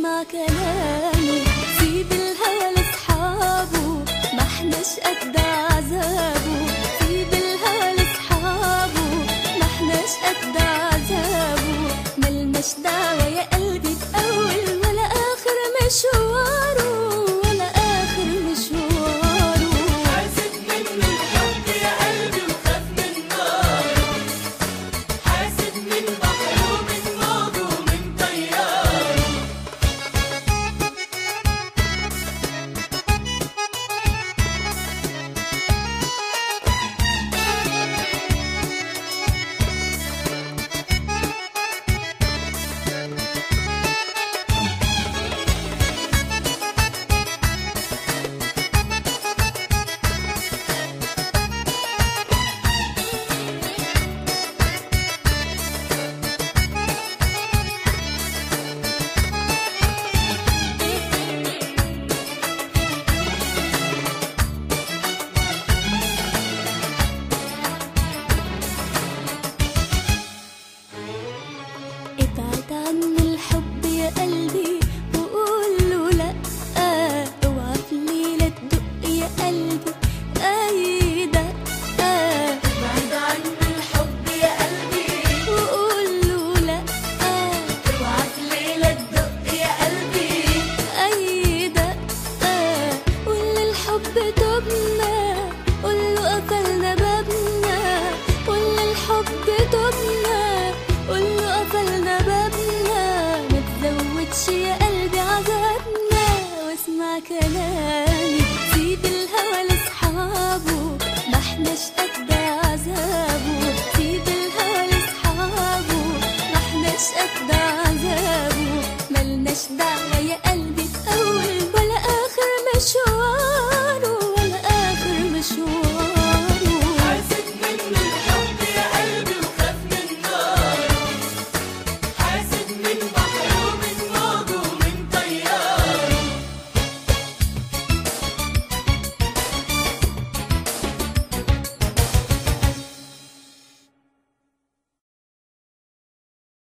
واسمع كلامي سيب الهوى لاصحابه ما احناش قد عذابه سيب الهوى لاصحابه ما احناش قد عذابه ملناش دعوة يا قلبي بأول ولا آخر مشواره ولا آخر مشواره حاسب من الحب يا قلبي وخاف من ناره حاسب من بحره ومن موجه ومن طياره ابعد عن الحب يا قلبي وقول له لا اوعى في ليلة تدق يا قلبي اي دقة بعيد عن الحب يا قلبي وقول له لا اوعى في ليلة تدق يا قلبي اي دقة قول للحب تبنا قول له قفلنا بابنا قول للحب تبنا قول له قفلنا بابنا ما تزودش يا قلبي عذابنا واسمع كلامي